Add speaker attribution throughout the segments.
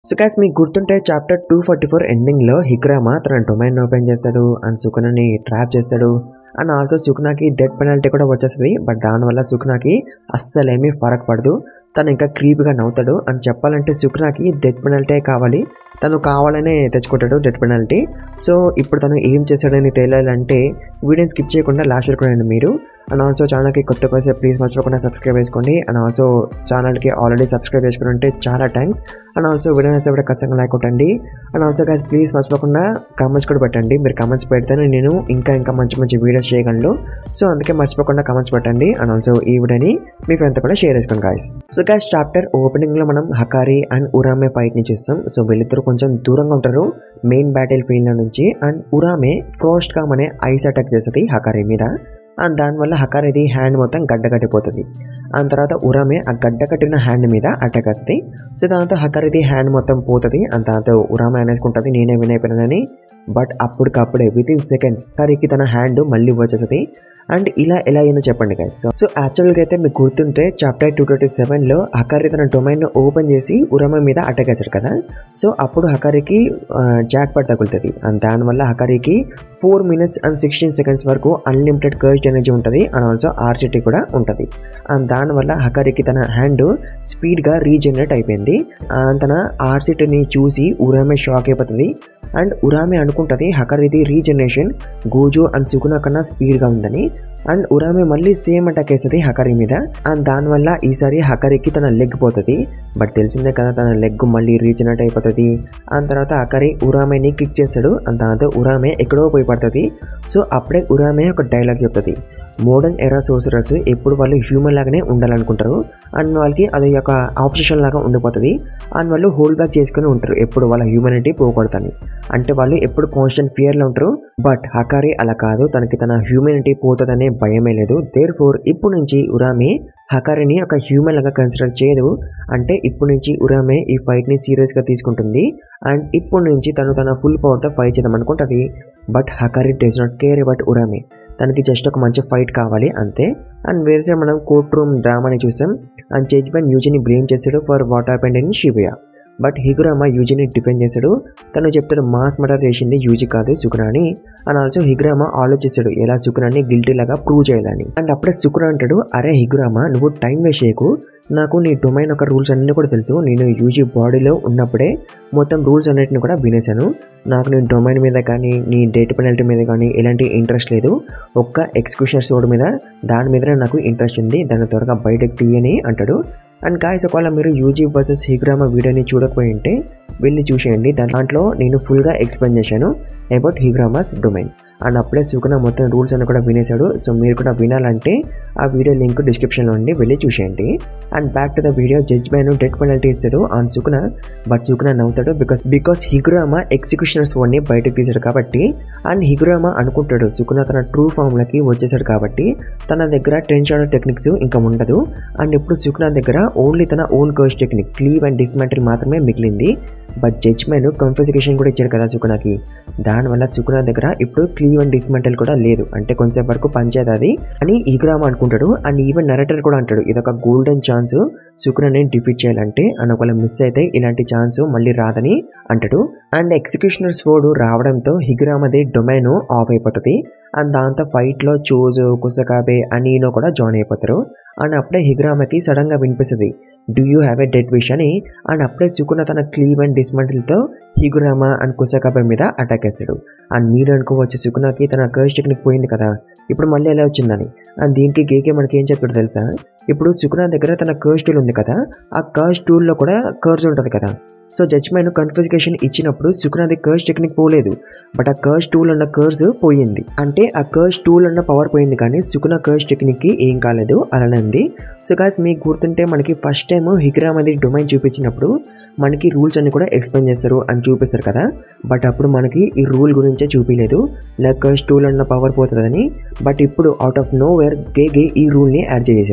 Speaker 1: so gas మీకు గుర్తుంటే chapter two forty four ఎండింగ్లో హిగ్రామా తన డొమైన్ ఓపెన్ చేస్తాడు అండ్ సుకునని ట్రాప్ చేస్తాడు అండ్ ఆల్సో సుకునాకి డెడ్ పెనాల్టీ కూడా వచ్చేస్తుంది బట్ దానివల్ల సుకునాకి అస్సలేమీ ఫరక్ పడదు తను ఇంకా క్రీప్గా నవ్వుతాడు అని చెప్పాలంటే సుకునాకి డెడ్ పెనాల్టీ కావాలి తను కావాలనే తెచ్చుకుంటాడు డెడ్ పెనాల్టీ సో ఇప్పుడు తను ఏం చేశాడని తేలాలంటే వీడియోని స్కిప్ చేయకుండా లాస్ట్ వరకు రండి మీరు అండ్ ఆల్సో ఛానల్కి కొత్త కోసం ప్లీజ్ మర్చిపోకుండా సబ్స్క్రైబ్ చేసుకోండి అండ్ ఆల్సో ఛానల్కి ఆల్రెడీ సబ్స్క్రైబ్ చేసుకుని ఉంటే చాలా థ్యాంక్స్ అండ్ ఆల్సో వీడియో నచ్చితే ఖచ్చితంగా లైక్ కొట్టండి అండ్ ఆల్సో గైస్ ప్లీజ్ మర్చిపోకుండా కామెంట్స్ కూడా పెట్టండి మీరు కామెంట్స్ పెడితేనే నేను ఇంకా ఇంకా మంచి మంచి వీడియోస్ చేయగలను సో అందుకే మర్చిపోకుండా కామెంట్స్ పెట్టండి అండ్ ఆల్సో ఈ వీడియోని మీ ఫ్రెండ్తో కూడా షేర్ చేసుకోండి గాయస్ సో గైస్ చాప్టర్ ఓపెనింగ్లో మనం హకారి అండ్ ఉరామే ఫైట్ని చూస్తాం సో వీళ్ళిద్దరు కొంచెం దూరంగా ఉంటారు మెయిన్ బ్యాటిల్ ఫీల్డ్ నుంచి అండ్ ఉరామే ఫ్రోస్ట్ కామ్ అనే ఐస్ అటాక్ చేస్తుంది హకారి మీద అండ్ దానివల్ల హకారిది హ్యాండ్ మొత్తం గడ్డ కట్టిపోతుంది ఆ తర్వాత ఉరామే ఆ గడ్డ కట్టిన హ్యాండ్ మీద అటాక్ వస్తాయి సో దాంతో హకారిది హ్యాండ్ మొత్తం పోతుంది అండ్ దాంతో ఉరామే అనేసుకుంటుంది నేనే వినైపోయినానని బట్ అప్పటికప్పుడే విత్ ఇన్ సెకండ్స్ హకారికి తన హ్యాండ్ మళ్ళీ వచ్చేస్తుంది అండ్ ఇలా ఎలా అయిందో చెప్పండి గైస్ సో యాక్చువల్గా అయితే మీకు గుర్తుంటే చాప్టర్ టూ ట్వంటీ సెవెన్లో హకారి తన డొమైన్ ఓపెన్ చేసి ఉరమ మీద అటాక్ వేశాడు కదా సో అప్పుడు హకారికి జాక్ పట్ తగులుతుంది అండ్ దానివల్ల హకారికి four minutes and sixteen seconds వరకు అన్లిమిటెడ్ కర్జ్ ఎనర్జీ ఉంటుంది అండ్ ఆల్సో ఆర్సిటీ కూడా ఉంటుంది అండ్ దానివల్ల హకారికి తన హ్యాండ్ స్పీడ్గా రీజనరేట్ అయిపోయింది అండ్ తన ఆర్సిటీని చూసి ఉరామే షాక్ అయిపోతుంది అండ్ ఉరామే అనుకుంటుంది హకరిది రీజనరేషన్ గోజు అండ్ సుకున కన్నా స్పీడ్గా ఉందని అండ్ ఉరామే మళ్ళీ సేమ్ అటాక్ వేస్తుంది హకరి మీద అండ్ దానివల్ల ఈసారి హకరికి తన లెగ్ పోతుంది బట్ తెలిసిందే కదా తన లెగ్ మళ్ళీ రీజనరేట్ అయిపోతుంది అండ్ తర్వాత హకరి ఉరామేని కిక్ చేస్తాడు అండ్ దాంతో ఉరామే ఎక్కడో పోయి పడుతుంది సో అప్పుడే ఉరామే ఒక డైలాగ్ చెప్తుంది మోడర్న్ ఎరా సోసరర్స్ ఎప్పుడు వాళ్ళు హ్యూమన్ లాగానే ఉండాలనుకుంటారు అండ్ వాళ్ళకి అది ఒక ఆప్షన్ లాగా ఉండిపోతుంది అండ్ వాళ్ళు హోల్డ్ బ్యాక్ చేసుకుని ఉంటారు ఎప్పుడు వాళ్ళ హ్యూమనిటీ పోకూడదని అంటే వాళ్ళు ఎప్పుడు కాన్స్టెంట్ ఫియర్లో ఉంటారు బట్ హకారి అలా కాదు తనకి తన హ్యూమనిటీ పోతుందనే భయమే లేదు దేర్ ఫోర్ ఇప్పుడు నుంచి ఉరామి హకారిని ఒక హ్యూమన్ లాగా కన్సిడర్ చేయదు అంటే ఇప్పుడు నుంచి ఉరామే ఈ ఫైట్ని సీరియస్గా తీసుకుంటుంది అండ్ ఇప్పుడు నుంచి తను తన ఫుల్ పవర్తో ఫైట్ చేద్దాం అనుకుంటుంది but Hakari does not care about Uraume తనకి జస్ట్ ఒక మంచి ఫైట్ కావాలి అంతే అండ్ వేరే సైడ్ మనం కోర్ట్ రూమ్ డ్రామాని చూసాం అండ్ జడ్జ్మెంట్ యూజీని బ్లేమ్ చేశాడు for what happened in Shibuya but Higuruma యూజీని డిపెండ్ చేశాడు తను చెప్తాడు మాస్ మర్డర్ చేసింది యూజీ కాదు సుకురా అని అండ్ ఆల్సో హిగురామ ఆలోచిస్తాడు ఎలా సుకురాన్ని గిల్టీ లాగా ప్రూవ్ చేయాలని అండ్ అప్పుడే సుకురా అంటాడు అరే హిగురామ నువ్వు టైం వేస్ట్ చేయకు నాకు నీ డొమైన్ ఒక రూల్స్ అన్నీ కూడా తెలుసు నేను యూజీ బాడీలో ఉన్నప్పుడే మొత్తం రూల్స్ అన్నిటిని కూడా వినేశాను నాకు నీ డొమైన్ మీద కానీ నీ డేట్ పెనాల్టీ మీద కానీ ఎలాంటి ఇంట్రెస్ట్ లేదు ఒక్క ఎక్స్క్యూషన్ సోడ్ మీద దాని మీదనే నాకు ఇంట్రెస్ట్ ఉంది దాన్ని త్వరగా బయటకు తీయని అంటాడు అండ్ గాయస్ ఒకవేళ మీరు యూజీ వర్సెస్ హిగ్రామ వీడియోని చూడకపోయి ఉంటే వెళ్ళి చూసేయండి దాంట్లో నేను ఫుల్గా ఎక్స్ప్లెయిన్ చేశాను అబౌట్ హిగ్రామాస్ డొమైన్ అండ్ అప్పుడే సుకున మొత్తం రూల్స్ అన్ని కూడా వినేశాడు సో మీరు కూడా వినాలంటే ఆ వీడియో లింక్ డిస్క్రిప్షన్లో ఉండి వెళ్ళి చూసేయండి and back to the video judge man death penalty ఇస్తాడు ఆన్ సుకున బట్ సుకున నవ్వుతాడు బికాస్ బికాస్ హిగురామ ఎగ్జిక్యూషనర్స్ వన్ని బయటకు తీశాడు కాబట్టి అండ్ హిగురామ అనుకుంటాడు సుకున తన ట్రూ ఫామ్లకి వచ్చేసాడు కాబట్టి తన దగ్గర టెన్షన్ టెక్నిక్స్ ఇంకా ఉండదు అండ్ ఇప్పుడు సుకున దగ్గర ఓన్లీ తన ఓన్ కోచ్ టెక్నిక్ క్లీవ్ అండ్ డిస్మెంటల్ మాత్రమే మిగిలింది బట్ జడ్జ్మెంట్ కంఫిజికేషన్ కూడా ఇచ్చారు కదా సుకునాకి దానివల్ల సుకునా దగ్గర ఇప్పుడు క్లీవ్ అండ్ డిస్మెంటల్ కూడా లేదు అంటే కొంచెం వరకు పంచేది అది అని ఈగ్రామ్ అనుకుంటాడు అండ్ ఈవెన్ నరేటర్ కూడా అంటాడు ఇదొక గోల్డెన్ ఛాన్స్ సుకునని డిఫీట్ చేయాలంటే అండ్ ఒకవేళ మిస్ అయితే ఇలాంటి ఛాన్స్ మళ్ళీ రాదని అంటాడు అండ్ ఎగ్జిక్యూషనర్స్ ఫోర్డు రావడంతో హిగ్రామది డొమైన్ ఆఫ్ అయిపోతుంది అండ్ దాంతో ఫైట్లో చూజు కుసకాబే అనీనో కూడా జాయిన్ అయిపోతారు అండ్ అప్పుడే హిగ్రామకి సడన్గా వినిపిస్తుంది do you have a death wish అని అండ్ అప్పుడే సుకున తన క్లీవ్ అండ్ డిస్మెంటల్తో హిగురామ అండ్ కుసకాబే మీద అటాక్ వేస్తాడు అండ్ మీరు అనుకోవచ్చు సుకునాకి తన కర్జ్ టెక్నిక్ పోయింది కదా ఇప్పుడు మళ్ళీ ఎలా వచ్చిందని అండ్ దీనికి గేకే మనకి ఏం చెప్తాడు తెలుసా ఇప్పుడు సుకునా దగ్గర తన కర్జ్ టూల్ ఉంది కదా ఆ కర్జ్ టూల్లో కూడా కర్జ్ ఉంటుంది కదా సో జడ్జ్మెంట్ కన్ఫిజికేషన్ ఇచ్చినప్పుడు సుకునాది కర్జ్ టెక్నిక్ పోలేదు బట్ ఆ కర్జ్ టూల్ ఉన్న కర్జ్ పోయింది అంటే ఆ కర్జ్ టూల్ ఉన్న పవర్ పోయింది కానీ సుకున కర్జ్ టెక్నిక్కి ఏం కాలేదు అలానే ఉంది సో గాస్ మీకు గుర్తుంటే మనకి ఫస్ట్ టైం హిగ్రామ్ అది డొమైన్ చూపించినప్పుడు మనకి రూల్స్ అన్ని కూడా ఎక్స్ప్లెయిన్ చేస్తారు అని చూపిస్తారు కదా బట్ అప్పుడు మనకి ఈ రూల్ గురించే చూపించలేదు లైక్ కర్జ్ టూల్ ఉన్న పవర్ పోతుందని బట్ ఇప్పుడు out of nowhere Gege Gege ఈ రూల్ని యాడ్ చేసేసాడు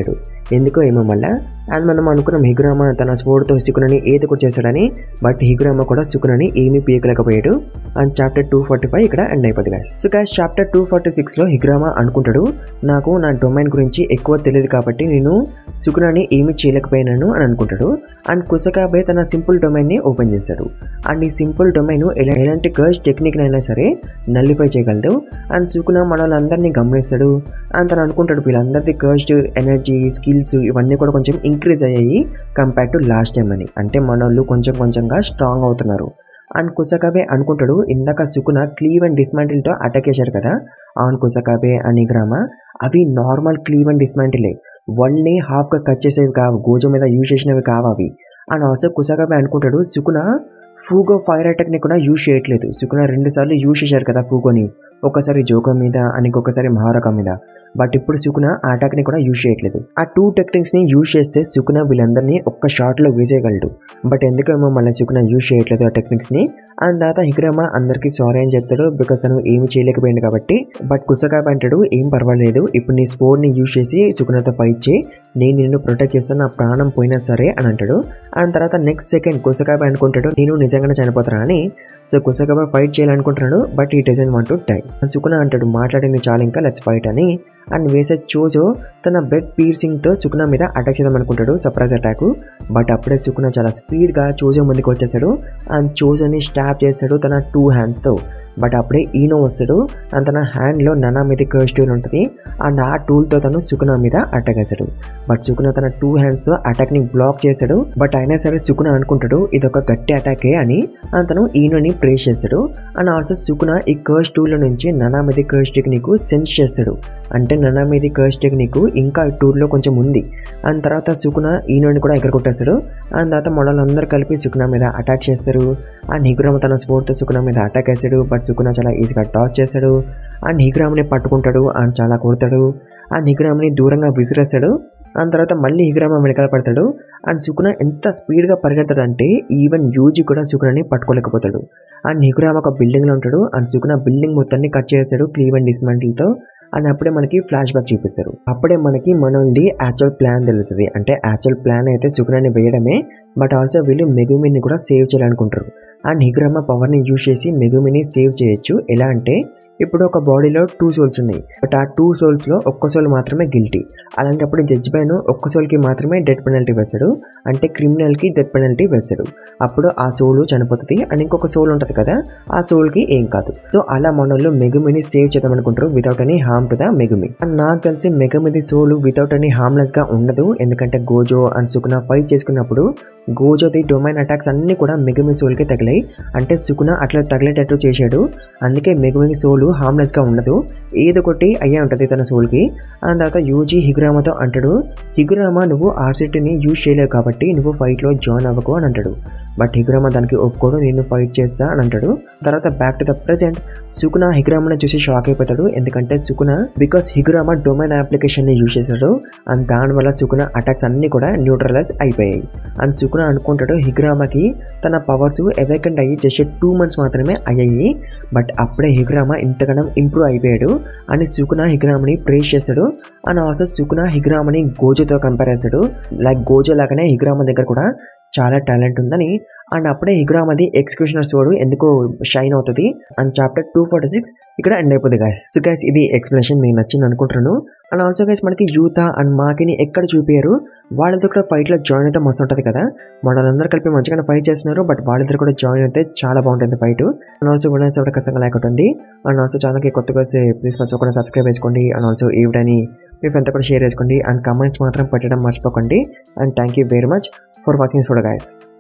Speaker 1: ఎందుకో ఏమో మళ్ళా అండ్ మనం అనుకున్నాం హిగురామ తన స్వోర్డ్తో సుకునని ఏది కూడా చేశాడని బట్ హిగురామ కూడా సుకునని ఏమీ పీకలేకపోయాడు and chapter two forty five ఇక్కడ ఎండ్ అయిపోతుంది guys so guys chapter two forty సిక్స్లో హిగ్రామా అనుకుంటాడు నాకు నా డొమైన్ గురించి ఎక్కువ తెలియదు కాబట్టి నేను సుకునాని ఏమీ చేయలేకపోయినాను అని అనుకుంటాడు అండ్ కుసకాబే తన సింపుల్ డొమైన్ని ఓపెన్ చేస్తాడు అండ్ ఈ సింపుల్ డొమైన్ ఎలా ఎలాంటి కర్జ్ టెక్నిక్ అయినా సరే నల్లిఫై చేయగలదు అండ్ సుకున మన వాళ్ళందరినీ గమనిస్తాడు అండ్ తను అనుకుంటాడు వీళ్ళందరిది కర్జ్డ్ ఎనర్జీ స్కిల్స్ ఇవన్నీ కూడా కొంచెం ఇంక్రీజ్ అయ్యాయి కంపేర్ టు లాస్ట్ టైం అని అంటే మన వాళ్ళు కొంచెం కొంచెంగా స్ట్రాంగ్ అవుతున్నారు అండ్ కుసకాబే అనుకుంటాడు ఇందాక సుకున క్లీవ్ అండ్ డిస్మాంటిల్తో అటాక్ చేశాడు కదా అవును కుసకాబే అని గ్రామ అవి నార్మల్ క్లీవ్ అండ్ డిస్మాంటిలే వన్నే హాఫ్గా కట్ చేసేవి కావు గోజు మీద యూజ్ చేసినవి కావు అవి అండ్ ఆల్సో కుసకాబే అనుకుంటాడు సుకున ఫూగో ఫైర్ అటాక్ని కూడా యూజ్ చేయట్లేదు సుకున రెండు సార్లు యూజ్ చేశారు కదా ఫూగోని ఒకసారి జోకో మీద అని ఇంకొకసారి మహారక మీద బట్ ఇప్పుడు సుకున ఆ అటాక్ని కూడా యూజ్ చేయట్లేదు ఆ టూ టెక్నిక్స్ని యూజ్ చేస్తే సుకున వీళ్ళందరినీ ఒక్క షాట్లో వేసేయగలడు బట్ ఎందుకేమో మళ్ళీ సుకున యూజ్ చేయట్లేదు ఆ టెక్నిక్స్ని అండ్ తర్వాత హిగ్రామ అందరికీ సారీ అని చెప్తాడు బికాస్ తను ఏమి చేయలేకపోయింది కాబట్టి బట్ కుసకాబ్ అంటాడు ఏం పర్వాలేదు ఇప్పుడు నీ స్పోర్ట్ని యూజ్ చేసి సుకునతో ఫైట్ చేయి నేను నిన్ను ప్రొటెక్ట్ చేస్తాను నా ప్రాణం పోయినా సరే అని అంటాడు అండ్ తర్వాత నెక్స్ట్ సెకండ్ కుసకాబ్ అనుకుంటాడు నేను నిజంగానే చనిపోతారా అని సో కుసకాబ ఫైట్ చేయాలనుకుంటున్నాడు బట్ ఈ doesn't want to die Sukuna అంటాడు మాట్లాడింది చాలా ఇంకా లెట్స్ ఫైట్ అని అండ్ వేసే చూజో తన బెడ్ పీర్సింగ్తో సుకున మీద అటాక్ చేద్దాం అనుకుంటాడు సర్ప్రైజ్ అటాక్ బట్ అప్పుడే సుకున చాలా స్పీడ్గా చూజో ముందుకు వచ్చేసాడు అండ్ చూజోని స్టాప్ చేస్తాడు తన టూ హ్యాండ్స్తో బట్ అప్పుడే ఈనో వస్తాడు అండ్ తన హ్యాండ్లో ననా మీద కర్స్ టూల్ ఉంటుంది అండ్ ఆ టూల్తో తను సుకున మీద అటాక్ వేశాడు బట్ సుకున తన టూ హ్యాండ్స్తో అటాక్ని బ్లాక్ చేశాడు బట్ అయినా సరే సుకున అనుకుంటాడు ఇది ఒక గట్టి అటాకే అని అతను ఈనోని ప్రేస్ చేస్తాడు అండ్ ఆల్సో సుకున ఈ కర్స్ టూల్లో నుంచి ననా మీద కర్స్ టెక్నిక్ సెన్స్ చేస్తాడు అంటే ననా మీద కర్స్ టెక్నిక్ ఇంకా ఈ టూర్లో కొంచెం ఉంది అండ్ తర్వాత సుకున ఈనోని కూడా ఎగరగొట్టేస్తాడు అండ్ తర్వాత మనలందరూ కలిపి సుకున మీద అటాక్ చేస్తారు అండ్ హిగ్రామ తన స్పోర్ట్తో సుకున మీద అటాక్ వేస్తాడు బట్ సుకున చాలా ఈజీగా టాచ్ చేస్తాడు అండ్ హిగ్రామ్ని పట్టుకుంటాడు అండ్ చాలా కొడతాడు అండ్ హిగ్రామ్ని దూరంగా విసిరేస్తాడు అండ్ తర్వాత మళ్ళీ హిగ్రామ వెనకాల పడతాడు అండ్ సుకున ఎంత స్పీడ్గా పరిగెడతాడంటే ఈవెన్ యూజీ కూడా సుకునని పట్టుకోలేకపోతాడు అండ్ హిగ్రామ్ ఒక బిల్డింగ్లో ఉంటాడు అండ్ సుకున బిల్డింగ్ మొత్తాన్ని కట్ చేస్తాడు క్లీవ్ అండ్ డిస్మాంటిల్తో అండ్ అప్పుడే మనకి ఫ్లాష్ బ్యాక్ చూపిస్తారు అప్పుడే మనకి మనది యాక్చువల్ ప్లాన్ తెలుస్తుంది అంటే యాక్చువల్ ప్లాన్ అయితే సుకునాన్ని వేయడమే బట్ ఆల్సో వీళ్ళు మెగుమిని కూడా సేవ్ చేయాలనుకుంటారు అండ్ హిగ్రామ పవర్ని యూజ్ చేసి మెగుమిని సేవ్ చేయొచ్చు ఎలా అంటే ఇప్పుడు ఒక బాడీలో టూ సోల్స్ ఉన్నాయి బట్ ఆ టూ సోల్స్లో ఒక్క సోల్ మాత్రమే గిల్టీ అలాంటప్పుడు జడ్జ్ పైన ఒక్క సోల్కి మాత్రమే డెత్ పెనల్టీ వేస్తాడు అంటే క్రిమినల్కి డెత్ పెనల్టీ వేస్తాడు అప్పుడు ఆ సోల్ చనిపోతుంది అండ్ ఇంకొక సోల్ ఉంటుంది కదా ఆ సోల్కి ఏం కాదు సో అలా మనోళ్ళు మెగుమిని సేవ్ చేద్దాం అనుకుంటారు without any harm to the Megumi and నాకు తెలిసి మెగుమిది సోల్ వితౌట్ ఎనీ హార్మ్లెస్గా ఉండదు ఎందుకంటే గోజో అండ్ సుకున ఫైట్ చేసుకున్నప్పుడు గోజోది డొమైన్ అటాక్స్ అన్నీ కూడా మెగుమి సోల్కి తగిలాయి అంటే సుకున అట్లా తగిలేటట్టు చేశాడు అందుకే మెగుమి సోలు హార్మ్లెస్గా ఉండదు ఏదో ఒకటి అయ్యే ఉంటుంది తన సోల్కి ఆ తర్వాత యూజీ హిగురామతో అంటాడు హిగురామ నువ్వు ఆర్సిటీని యూజ్ చేయలేవు కాబట్టి నువ్వు ఫైట్లో జాయిన్ అవ్వకు అని అంటాడు బట్ హిగ్రామ దానికి ఒప్పుకోడు నేను ఫైట్ చేస్తా అని అంటాడు తర్వాత back to the present Sukuna హిగ్రామని చూసి షాక్ అయిపోతాడు ఎందుకంటే Sukuna because Higuruma domain application ని యూజ్ చేశాడు అండ్ దానివల్ల సుకున అటాక్స్ అన్ని కూడా న్యూట్రలైజ్ అయిపోయాయి అండ్ సుకున అనుకుంటాడు హిగ్రామకి తన పవర్స్ ఎవేకెంట్ అయ్యి జస్ట్ టూ మంత్స్ మాత్రమే అయ్యాయి బట్ అప్పుడే హిగ్రామ ఇంతగానం ఇంప్రూవ్ అయిపోయాడు అని సుకున హిగ్రామని ప్రేస్ చేస్తాడు అండ్ ఆల్సో సుకున హిగ్రామని గోజోతో కంపేర్ చేస్తాడు లైక్ గోజో లాగానే హిగ్రామ దగ్గర కూడా చాలా టాలెంట్ ఉందని అండ్ అప్పుడే హిగ్రామది ఎక్స్క్యూషనర్ సోడు ఎందుకో షైన్ అవుతుంది and chapter two forty six ఇక్కడ ఎండ్ అయిపోతుంది గైస్ సో గైస్ ఇది ఎక్స్ప్లెనేషన్ మీకు నచ్చింది అనుకుంటున్నాను అండ్ ఆల్సో గైస్ మనకి యూత అండ్ మాకిని ఎక్కడ చూపారు వాళ్ళతో కూడా ఫైట్లో జాయిన్ అయితే మస్తు ఉంటుంది కదా వాళ్ళందరూ కలిపి మంచిగానే ఫైట్ చేస్తున్నారు బట్ వాళ్ళిద్దరు కూడా జాయిన్ అయితే చాలా బాగుంటుంది ఫైట్ అండ్ ఆల్సో కూడా ఎవరు ఖచ్చితంగా లేకుంటుంది అండ్ ఆల్సో ఛానల్కి కొత్తగా వస్తే ప్లీజ్ మర్చిపోకుండా సబ్స్క్రైబ్ చేసుకోండి అండ్ ఆల్సో ఈ వీడియోని మీ ఫ్రెండ్తో కూడా షేర్ చేసుకోండి అండ్ కమెంట్స్ మాత్రం పెట్టడం మర్చిపోకండి and thank you very much for watching ఫోటో గైస్